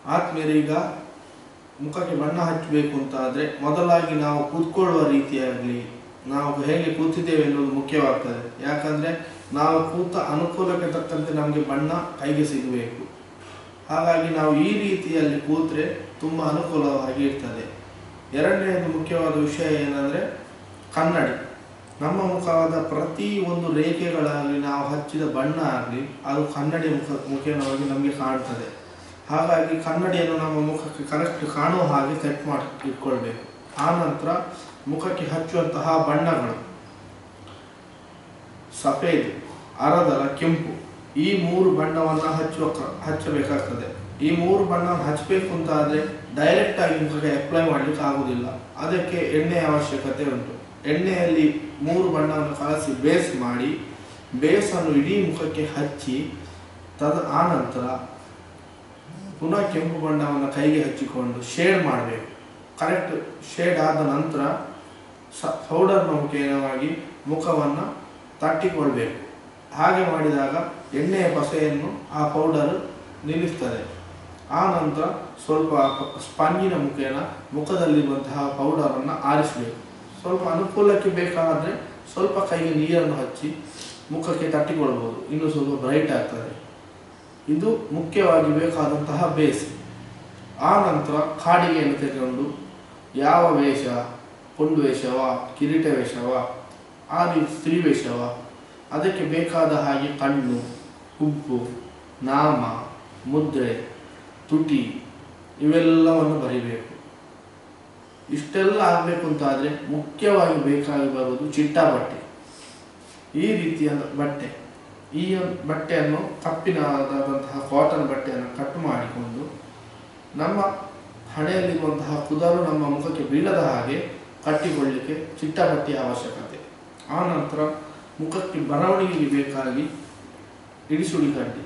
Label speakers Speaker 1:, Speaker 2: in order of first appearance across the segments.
Speaker 1: ಆದ್ಮೇಲೆ ಈಗ ಮುಖಕ್ಕೆ ಬಣ್ಣ ಹಚ್ಚಬೇಕು ಅಂತ ಆದರೆ ಮೊದಲಾಗಿ ನಾವು ಕೂತ್ಕೊಳ್ಳುವ ರೀತಿಯಾಗಲಿ ನಾವು ಹೇಗೆ ಕೂತಿದ್ದೇವೆ ಎನ್ನುವುದು ಮುಖ್ಯವಾಗ್ತದೆ ಯಾಕಂದರೆ ನಾವು ಕೂತ ಅನುಕೂಲಕ್ಕೆ ತಕ್ಕಂತೆ ನಮಗೆ ಬಣ್ಣ ಕೈಗೆ ಸಿಗಬೇಕು ಹಾಗಾಗಿ ನಾವು ಈ ರೀತಿಯಲ್ಲಿ ಕೂತ್ರೆ ತುಂಬ ಅನುಕೂಲವಾಗಿ ಇರ್ತದೆ ಎರಡನೆಯದು ಮುಖ್ಯವಾದ ವಿಷಯ ಏನಂದರೆ ಕನ್ನಡಿ ನಮ್ಮ ಮುಖವಾದ ಪ್ರತಿ ಒಂದು ರೇಖೆಗಳಾಗಲಿ ನಾವು ಹಚ್ಚಿದ ಬಣ್ಣ ಆಗಲಿ ಅದು ಕನ್ನಡಿ ಮುಖ ಮುಖೇನವಾಗಿ ನಮಗೆ ಕಾಣ್ತದೆ ಹಾಗಾಗಿ ಕನ್ನಡಿಯನ್ನು ನಮ್ಮ ಮುಖಕ್ಕೆ ಕರೆಕ್ಟ್ ಕಾಣುವ ಹಾಗೆ ಸೆಟ್ ಮಾಡಿ ಇಟ್ಕೊಳ್ಬೇಕು ಆ ನಂತರ ಮುಖಕ್ಕೆ ಹಚ್ಚುವಂತಹ ಬಣ್ಣಗಳು ಸಫೇದ್ ಅರದರ ಕೆಂಪು ಈ ಮೂರು ಬಣ್ಣವನ್ನು ಹಚ್ಚುವ ಕ್ರ- ಹಚ್ಚಬೇಕಾಗ್ತದೆ ಈ ಮೂರು ಬಣ್ಣ ಹಚ್ಚಬೇಕು ಅಂತ ಆದರೆ ಡೈರೆಕ್ಟ್ ಆಗಿ ಮುಖಕ್ಕೆ ಅಪ್ಲೈ ಮಾಡಲಿಕ್ಕೆ ಆಗುವುದಿಲ್ಲ ಅದಕ್ಕೆ ಎಣ್ಣೆಯ ಅವಶ್ಯಕತೆ ಉಂಟು ಎಣ್ಣೆಯಲ್ಲಿ ಮೂರು ಬಣ್ಣವನ್ನು ಕಲಸಿ ಬೇಸ್ ಮಾಡಿ ಬೇಸನ್ನು ಇಡೀ ಮುಖಕ್ಕೆ ಹಚ್ಚಿ ತದ ಆ ನಂತರ ಪುನಃ ಕೆಂಪು ಬಣ್ಣವನ್ನು ಕೈಗೆ ಹಚ್ಚಿಕೊಂಡು ಶೇಡ್ ಮಾಡಬೇಕು ಕರೆಕ್ಟ್ ಶೇಡ್ ಆದ ನಂತರ ಸ ಪೌಡರ್ನ ಮುಖೇನವಾಗಿ ಮುಖವನ್ನು ತಟ್ಟಿಕೊಳ್ಬೇಕು ಹಾಗೆ ಮಾಡಿದಾಗ ಎಣ್ಣೆಯ ಪಸೆಯನ್ನು ಆ ಪೌಡರ್ ನಿಲ್ಲಿಸ್ತದೆ ಆ ನಂತರ ಸ್ವಲ್ಪ ಸ್ಪಂಜಿನ ಮುಖೇನ ಮುಖದಲ್ಲಿರುವಂತಹ ಪೌಡರನ್ನು ಆರಿಸಬೇಕು ಸ್ವಲ್ಪ ಅನುಕೂಲಕ್ಕೆ ಬೇಕಾದರೆ ಸ್ವಲ್ಪ ಕೈಗೆ ನೀರನ್ನು ಹಚ್ಚಿ ಮುಖಕ್ಕೆ ತಟ್ಟಿಕೊಳ್ಬೋದು ಇನ್ನೂ ಸ್ವಲ್ಪ ಬ್ರೈಟ್ ಆಗ್ತದೆ ಇದು ಮುಖ್ಯವಾಗಿ ಬೇಕಾದಂತಹ ಬೇಸ್ ಆ ನಂತರ ಕಾಡಿಗೆಯನ್ನು ತೆಗೆದುಕೊಂಡು ಯಾವ ವೇಷ ಪುಂಡು ವೇಷವ ಕಿರೀಟ ವೇಷವ ಆ ರೀತಿ ಸ್ತ್ರೀ ವೇಷವ ಅದಕ್ಕೆ ಬೇಕಾದ ಹಾಗೆ ಕಣ್ಣು ಹುಬ್ಬು ನಾಮ ಮುದ್ರೆ ತುಟಿ ಇವೆಲ್ಲವನ್ನು ಬರಿಬೇಕು ಇಷ್ಟೆಲ್ಲ ಆಗಬೇಕು ಅಂತ ಆದರೆ ಮುಖ್ಯವಾಗಿ ಬೇಕಾಗಿ ಬರುವುದು ಚಿಟ್ಟ ಬಟ್ಟೆ ಈ ರೀತಿಯ ಬಟ್ಟೆ ಈ ಒಂದು ಬಟ್ಟೆಯನ್ನು ಕಪ್ಪಿನದಾದಂತಹ ಕಾಟನ್ ಬಟ್ಟೆಯನ್ನು ಕಟ್ ಮಾಡಿಕೊಂಡು ನಮ್ಮ ಹಣೆಯಲ್ಲಿರುವಂತಹ ಕುದರು ನಮ್ಮ ಮುಖಕ್ಕೆ ಬೀಳದ ಹಾಗೆ ಕಟ್ಟಿಕೊಳ್ಳಿಕ್ಕೆ ಚಿಟ್ಟ ಬಟ್ಟೆಯ ಅವಶ್ಯಕತೆ ಆ ನಂತರ ಮುಖಕ್ಕೆ ಬರವಣಿಗೆಗೆ ಬೇಕಾಗಿ ಇಡಿಸುಳಿ ಕಡ್ಡಿ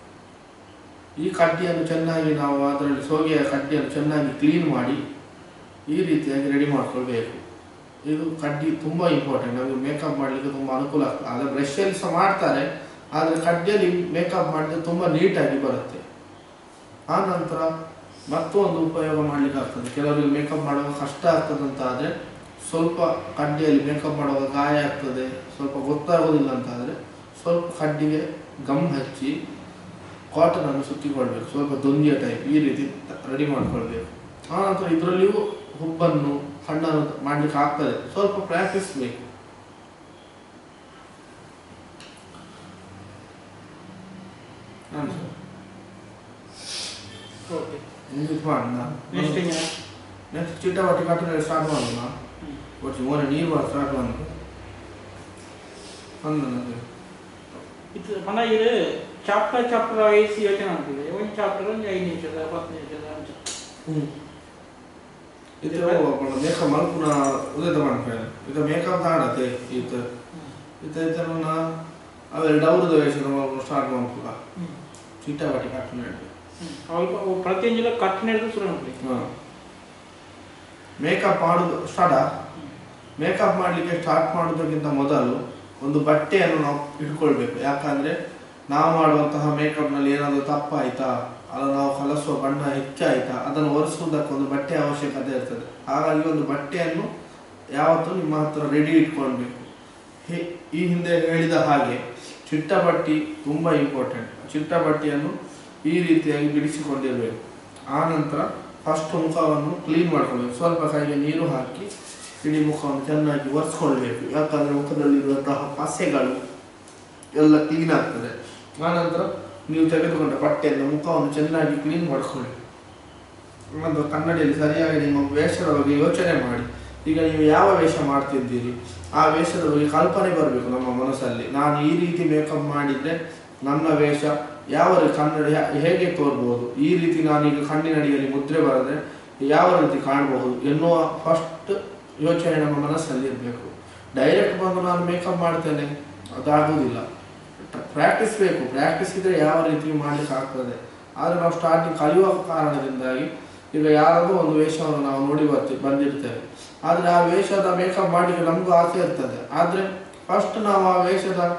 Speaker 1: ಈ ಕಡ್ಡಿಯನ್ನು ಚೆನ್ನಾಗಿ ನಾವು ಅದರಲ್ಲಿ ಸೋಗೆಯ ಕಡ್ಡಿಯನ್ನು ಚೆನ್ನಾಗಿ ಕ್ಲೀನ್ ಮಾಡಿ ಈ ರೀತಿಯಾಗಿ ರೆಡಿ ಮಾಡ್ಕೊಳ್ಬೇಕು ಇದು ಕಡ್ಡಿ ತುಂಬ ಇಂಪಾರ್ಟೆಂಟ್ ನಮಗೆ ಮೇಕಪ್ ಮಾಡಲಿಕ್ಕೆ ತುಂಬ ಅನುಕೂಲ ಆಗ್ತದೆ ಆದರೆ ಬ್ರಷಲ್ಲಿ ಸಹ ಮಾಡ್ತಾರೆ ಆದರೆ ಕಡ್ಡಿಯಲ್ಲಿ ಮೇಕಪ್ ಮಾಡಿದ್ರೆ ತುಂಬ ನೀಟಾಗಿ ಬರುತ್ತೆ ಆ ನಂತರ ಮತ್ತೊಂದು ಉಪಯೋಗ ಮಾಡಲಿಕ್ಕೆ ಆಗ್ತದೆ ಕೆಲವರಿಗೆ ಮೇಕಪ್ ಮಾಡುವಾಗ ಕಷ್ಟ ಆಗ್ತದೆ ಅಂತ ಆದರೆ ಸ್ವಲ್ಪ ಕಡ್ಡಿಯಲ್ಲಿ ಮೇಕಪ್ ಮಾಡುವಾಗ ಗಾಯ ಆಗ್ತದೆ ಸ್ವಲ್ಪ ಗೊತ್ತಾಗೋದಿಲ್ಲ ಅಂತ ಆದರೆ ಸ್ವಲ್ಪ ಕಡ್ಡಿಗೆ ಗಮ್ ಹಚ್ಚಿ ಕಾಟನ್ ಅನ್ನು ಸುತ್ತಿಕೊಳ್ಬೇಕು ಸ್ವಲ್ಪ ದೊಂದಿಯ ಟೈಪ್ ಈ ರೀತಿ ರೆಡಿ ಮಾಡ್ಕೊಳ್ಬೇಕು ಆ ನಂತರ ಇದರಲ್ಲಿಯೂ ಹುಬ್ಬನ್ನು ಹಣ್ಣನ್ನು ಮಾಡ್ಲಿಕ್ಕೆ ಆಗ್ತದೆ ಸ್ವಲ್ಪ ಪ್ರಾಕ್ಟೀಸ್ ಬೇಕು ಹಾಂ ಸರ್
Speaker 2: ಓಕೆ
Speaker 1: ಮುಗಿತು ಮಾಡೋಣ
Speaker 2: ನೆಕ್ಸ್ಟ್ ಹಿಂಗೆ
Speaker 1: ನೆಕ್ಸ್ಟ್ ಚಿಟ್ಟಬಟ್ಟಿ ಕಟ್ಟಡ ಸ್ಟಾರ್ಟ್ ಮಾಡೋಣ ಒಟ್ಟು ಮೂರೇ ನೀರು ಬರ ಸ್ಟಾರ್ಟ್ ಮಾಡೋದು ಅಂದ ನನಗೆ
Speaker 2: ಇದು ಮನ ಇದು ಚಾಪ್ಟರ್ ಚಾಪ್ಟರ್ ವೈಸ್ ಯೋಚನೆ ಮಾಡ್ತೀವಿ ಒಂದು ಚಾಪ್ಟರ್ ಒಂದು ಐದು ನಿಮಿಷದ ಹತ್ತು ನಿಮಿಷದ ಅಂತ
Speaker 1: ಇದು ಮೇಕಪ್ ಮಲ್ಪುನ ಉದಯದ ಮಾಡ್ತಾರೆ ಇದು ಮೇಕಪ್ ದಾಡತ್ತೆ ಈತ ಈತ ಇದನ್ನ ಅವೆಲ್ಲ ಡೌರದ ವೇಷನ ಸ್ಟಾರ್ಟ್ ಮಾಡ್ಬೇಕ ಚಿಟ್ಟಬಟ್ಟಿ ಕಟ್ಟಡ ಹೇಳಿ
Speaker 2: ಅಲ್ಪ ಪ್ರತಿಯೊಂದು ಕಟ್ ನಡೆದು ಶುರು ಮಾಡ್ತೀವಿ
Speaker 1: ಹಾಂ ಮೇಕಪ್ ಮಾಡೋದು ಸ್ಟಾರ್ಟಾ ಮೇಕಪ್ ಮಾಡಲಿಕ್ಕೆ ಸ್ಟಾರ್ಟ್ ಮಾಡೋದಕ್ಕಿಂತ ಮೊದಲು ಒಂದು ಬಟ್ಟೆಯನ್ನು ನಾವು ಇಟ್ಕೊಳ್ಬೇಕು ಯಾಕಂದರೆ ನಾವು ಮಾಡುವಂತಹ ಮೇಕಪ್ನಲ್ಲಿ ಏನಾದರೂ ತಪ್ಪಾಯ್ತಾ ಅಲ್ಲ ನಾವು ಕಲಸುವ ಬಣ್ಣ ಹೆಚ್ಚಾಯ್ತಾ ಅದನ್ನು ಒರೆಸುವುದಕ್ಕೆ ಒಂದು ಬಟ್ಟೆ ಅವಶ್ಯಕತೆ ಇರ್ತದೆ ಹಾಗಾಗಿ ಒಂದು ಬಟ್ಟೆಯನ್ನು ಯಾವತ್ತೂ ನಿಮ್ಮ ಹತ್ರ ರೆಡಿ ಇಟ್ಕೊಳ್ಬೇಕು ಹೇ- ಈ ಹಿಂದೆ ಹೇಳಿದ ಹಾಗೆ ಚಿಟ್ಟ ಬಟ್ಟಿ ತುಂಬ ಇಂಪಾರ್ಟೆಂಟ್ ಚಿಟ್ಟ ಬಟ್ಟೆಯನ್ನು ಈ ರೀತಿಯಾಗಿ ಬಿಡಿಸಿಕೊಂಡಿರಬೇಕು ಆ ನಂತರ ಫಸ್ಟ್ ಮುಖವನ್ನು ಕ್ಲೀನ್ ಮಾಡ್ಕೊಳ್ಬೇಕು ಸ್ವಲ್ಪ ಕೈಗೆ ನೀರು ಹಾಕಿ ಇಡೀ ಮುಖವನ್ನು ಚೆನ್ನಾಗಿ ಒರೆಸ್ಕೊಳ್ಬೇಕು ಯಾಕಂದರೆ ಮುಖದಲ್ಲಿರುವಂತಹ ಪಸೆಗಳು ಎಲ್ಲ ಕ್ಲೀನ್ ಆಗ್ತದೆ ಆ ನಂತರ ನೀವು ತೆಗೆದುಕೊಂಡ ಬಟ್ಟೆಯನ್ನು ಮುಖವನ್ನು ಚೆನ್ನಾಗಿ ಕ್ಲೀನ್ ಮಾಡ್ಕೊಳ್ಳಿ ಒಂದು ಕನ್ನಡಿಯಲ್ಲಿ ಸರಿಯಾಗಿ ನಿಮ್ಮ ವೇಷದ ಬಗ್ಗೆ ಯೋಚನೆ ಮಾಡಿ ಈಗ ನೀವು ಯಾವ ವೇಷ ಮಾಡ್ತಿದ್ದೀರಿ ಆ ವೇಷದ ಬಗ್ಗೆ ಕಲ್ಪನೆ ಬರಬೇಕು ನಮ್ಮ ಮನಸ್ಸಲ್ಲಿ ನಾನು ಈ ರೀತಿ ಮೇಕಪ್ ಮಾಡಿದರೆ ನನ್ನ ವೇಷ ಯಾವ ರೀತಿ ಕನ್ನಡ ಹ್ಯಾ- ಹೇಗೆ ತೋರ್ಬೋದು ಈ ರೀತಿ ನಾನೀಗ ಕಣ್ಣಿನಡಿಯಲ್ಲಿ ಮುದ್ರೆ ಬರೆದ್ರೆ ಯಾವ ರೀತಿ ಕಾಣಬಹುದು ಎನ್ನುವ ಫಸ್ಟ್ ಯೋಚನೆ ನಮ್ಮ ಮನಸ್ಸಲ್ಲಿ ಇರಬೇಕು ಡೈರೆಕ್ಟ್ ಬಂದು ನಾನು ಮೇಕಪ್ ಮಾಡ್ತೇನೆ ಅದಾಗುವುದಿಲ್ಲ ಪ್ರಾಕ್ಟೀಸ್ ಬೇಕು ಪ್ರಾಕ್ಟೀಸ್ ಇದ್ರೆ ಯಾವ ರೀತಿ ಮಾಡ್ಲಿಕ್ಕೆ ಆಗ್ತದೆ ಆದರೆ ನಾವು ಸ್ಟಾರ್ಟಿಂಗ್ ಕಲಿಯುವ ಕಾರಣದಿಂದಾಗಿ ಈಗ ಯಾರದೋ ಒಂದು ವೇಷವನ್ನು ನಾವು ನೋಡಿ ಬರ್ತೀವಿ ಬಂದಿರ್ತೇವೆ ಆದರೆ ಆ ವೇಷದ ಮೇಕಪ್ ಮಾಡಲಿಕ್ಕೆ ನಮಗೂ ಆಸೆ ಇರ್ತದೆ ಆದರೆ ಫಸ್ಟ್ ನಾವು ಆ ವೇಷದ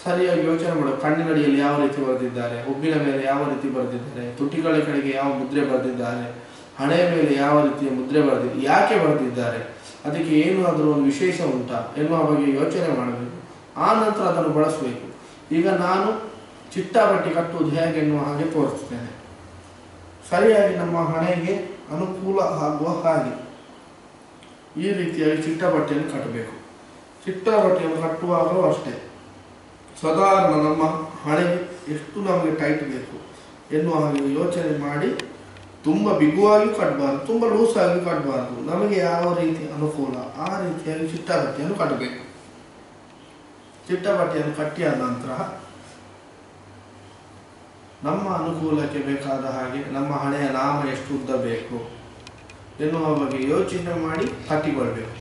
Speaker 1: ಸರಿಯಾಗಿ ಯೋಚನೆ ಮಾಡಬೇಕು ಕಣ್ಣಿನಡಿಯಲ್ಲಿ ಯಾವ ರೀತಿ ಬರೆದಿದ್ದಾರೆ ಹುಬ್ಬಿನ ಮೇಲೆ ಯಾವ ರೀತಿ ಬರೆದಿದ್ದಾರೆ ತುಟಿಗಳ ಕಡೆಗೆ ಯಾವ ಮುದ್ರೆ ಬರೆದಿದ್ದಾರೆ ಹಣೆಯ ಮೇಲೆ ಯಾವ ರೀತಿಯ ಮುದ್ರೆ ಬರೆದಿದ್ದಾರೆ ಯಾಕೆ ಬರೆದಿದ್ದಾರೆ ಅದಕ್ಕೆ ಏನು ಅದರ ಒಂದು ವಿಶೇಷ ಉಂಟಾ ಎನ್ನುವ ಬಗ್ಗೆ ಯೋಚನೆ ಮಾಡಬೇಕು ಆ ನಂತರ ಅದನ್ನು ಬಳಸಬೇಕು ಈಗ ನಾನು ಚಿಟ್ಟಾಬಟ್ಟಿ ಕಟ್ಟುವುದು ಹೇಗೆ ಎನ್ನುವ ಹಾಗೆ ತೋರಿಸ್ತೇನೆ ಸರಿಯಾಗಿ ನಮ್ಮ ಹಣೆಗೆ ಅನುಕೂಲ ಆಗುವ ಹಾಗೆ ಈ ರೀತಿಯಾಗಿ ಚಿಟ್ಟಬಟ್ಟೆಯನ್ನು ಕಟ್ಟಬೇಕು ಚಿಟ್ಟಬಟ್ಟೆಯನ್ನು ಕಟ್ಟುವಾಗಲೂ ಅಷ್ಟೇ ಸಾಧಾರಣ ನಮ್ಮ ಹಣೆಗೆ ಎಷ್ಟು ನಮಗೆ ಟೈಟ್ ಬೇಕು ಎನ್ನುವ ಹಾಗೆ ಯೋಚನೆ ಮಾಡಿ ತುಂಬ ಬಿಗುವಾಗಿ ಕಟ್ಟಬಾರ್ದು ತುಂಬ ಲೂಸ್ ಆಗಿ ಕಟ್ಟಬಾರ್ದು ನಮಗೆ ಯಾವ ರೀತಿ ಅನುಕೂಲ ಆ ರೀತಿಯಾಗಿ ಚಿಟ್ಟಬಟ್ಟೆಯನ್ನು ಕಟ್ಟಬೇಕು ಚಿಟ್ಟಬಟ್ಟೆಯನ್ನು ಕಟ್ಟಿಯಾದ ನಂತರ ನಮ್ಮ ಅನುಕೂಲಕ್ಕೆ ಬೇಕಾದ ಹಾಗೆ ನಮ್ಮ ಹಣೆಯ ನಾಮ ಎಷ್ಟು ಉದ್ದ ಬೇಕು ಎನ್ನುವ ಬಗ್ಗೆ ಯೋಚನೆ ಮಾಡಿ ಕಟ್ಟಿಕೊಳ್ಬೇಕು